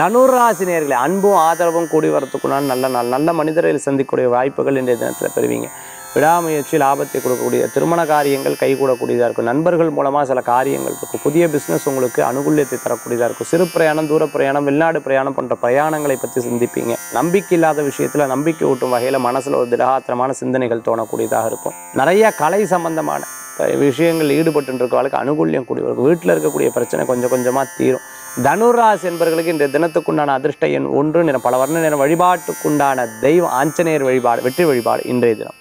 தனுராசி நேயர்களே அன்பும் ஆதரவும் கூடி வரத்துக்குண்டான நல்ல நாள் நல்ல மனிதர்களை சந்திக்கக்கூடிய வாய்ப்புகள் இன்றைய தினத்தில் பெறுவீங்க விடாமுயற்சி லாபத்தை கொடுக்கக்கூடிய திருமண காரியங்கள் கைகூடக்கூடியதாக இருக்கும் நண்பர்கள் மூலமாக சில காரியங்கள் இருக்கும் புதிய பிஸ்னஸ் உங்களுக்கு அனுகூல்யத்தை தரக்கூடியதாக இருக்கும் சிறு பிரயாணம் தூர பிரயாணம் வெளிநாடு பிரயாணம் போன்ற பிரயாணங்களை பற்றி சிந்திப்பீங்க நம்பிக்கை இல்லாத விஷயத்தில் நம்பிக்கை ஊட்டும் வகையில் மனசில் ஒரு திடகாத்திரமான சிந்தனைகள் தோணக்கூடியதாக இருக்கும் நிறைய கலை சம்பந்தமான ப- விஷயங்கள் ஈடுபட்டு இருக்கவங்களுக்கு அனுகூல்யம் கூடி வரும் வீட்டில் இருக்கக்கூடிய பிரச்சனை கொஞ்சம் கொஞ்சமாக தீரும் தனுராசி என்பவர்களுக்கு இந்த தினத்துக்குண்டான அதிர்ஷ்ட எண் ஒன்று நிறம் பல வர்ண நிறம் வழிபாட்டுக்குண்டான தெய்வம் ஆஞ்சநேயர் வழிபாடு வெற்றி வழிபாடு இன்றைய தினம்